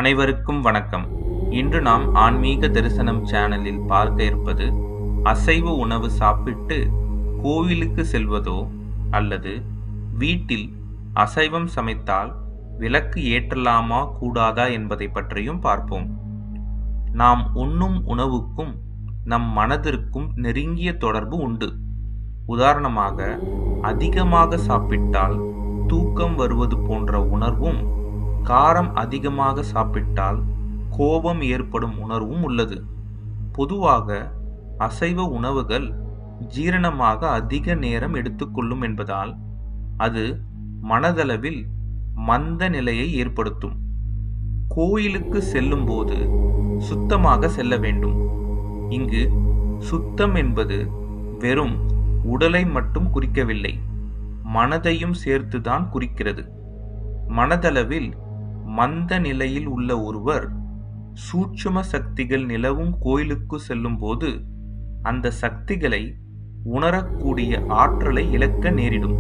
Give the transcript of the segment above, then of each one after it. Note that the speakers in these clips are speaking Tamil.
அனைவருக்கும் வணக்கம் இன்று நாம் ஆன்மீக தரிசனம் சேனலில் பார்க்க இருப்பது அசைவ உணவு சாப்பிட்டு கோவிலுக்கு செல்வதோ அல்லது வீட்டில் அசைவம் சமைத்தால் விளக்கு ஏற்றலாமா கூடாதா என்பதை பற்றியும் பார்ப்போம் நாம் உண்ணும் உணவுக்கும் நம் மனதிற்கும் நெருங்கிய தொடர்பு உண்டு உதாரணமாக அதிகமாக சாப்பிட்டால் தூக்கம் வருவது போன்ற உணர்வும் காரம் அதிகமாக சாப்பிட்டால் கோபம் ஏற்படும் உணர்வும் உள்ளது பொதுவாக அசைவ உணவுகள் ஜீரணமாக அதிக நேரம் எடுத்துக்கொள்ளும் என்பதால் அது மனதளவில் மந்த நிலையை ஏற்படுத்தும் கோயிலுக்கு செல்லும்போது சுத்தமாக செல்ல வேண்டும் இங்கு சுத்தம் என்பது வெறும் உடலை மட்டும் குறிக்கவில்லை மனதையும் சேர்த்துதான் குறிக்கிறது மனதளவில் மந்த நிலையில் உள்ள ஒருவர் சூட்சும சக்திகள் நிலவும் கோயிலுக்கு செல்லும்போது அந்த சக்திகளை உணரக்கூடிய ஆற்றலை இழக்க நேரிடும்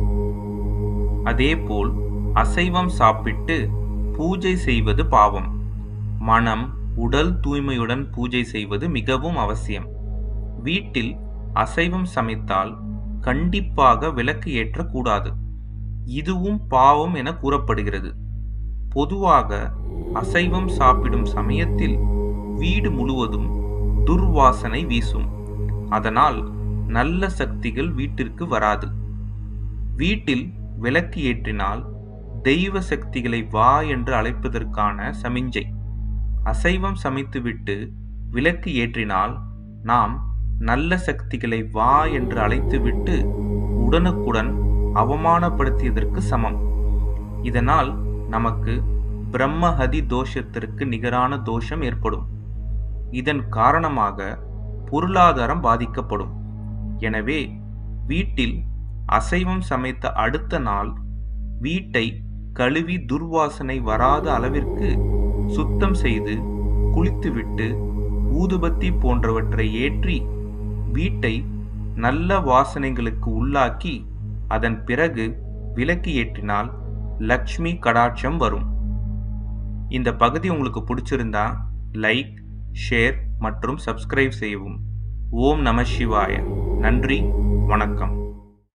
அதேபோல் அசைவம் சாப்பிட்டு பூஜை செய்வது பாவம் மனம் உடல் தூய்மையுடன் பூஜை செய்வது மிகவும் அவசியம் வீட்டில் அசைவம் சமைத்தால் கண்டிப்பாக விளக்கு ஏற்றக்கூடாது இதுவும் பாவம் என கூறப்படுகிறது பொதுவாக அசைவம் சாப்பிடும் சமயத்தில் வீடு முழுவதும் துர்வாசனை வீசும் அதனால் நல்ல சக்திகள் வீட்டிற்கு வராது வீட்டில் விளக்கு ஏற்றினால் தெய்வ சக்திகளை வா என்று அழைப்பதற்கான சமிஞ்சை அசைவம் சமைத்துவிட்டு விளக்கு ஏற்றினால் நாம் நல்ல சக்திகளை வா என்று அழைத்துவிட்டு உடனுக்குடன் அவமானப்படுத்தியதற்கு சமம் இதனால் நமக்கு பிரம்மஹதி தோஷத்திற்கு நிகரான தோஷம் ஏற்படும் இதன் காரணமாக பொருளாதாரம் பாதிக்கப்படும் எனவே வீட்டில் அசைவம் சமைத்த அடுத்த நாள் வீட்டை கழுவி துர்வாசனை வராத அளவிற்கு சுத்தம் செய்து குளித்துவிட்டு ஊதுபத்தி போன்றவற்றை ஏற்றி வீட்டை நல்ல வாசனைகளுக்கு உள்ளாக்கி அதன் பிறகு விளக்கு ஏற்றினால் லக்ஷ்மி கடாட்சம் வரும் இந்த பகுதி உங்களுக்கு பிடிச்சிருந்தா லைக் ஷேர் மற்றும் சப்ஸ்கிரைப் செய்யவும் ஓம் நம சிவாய நன்றி வணக்கம்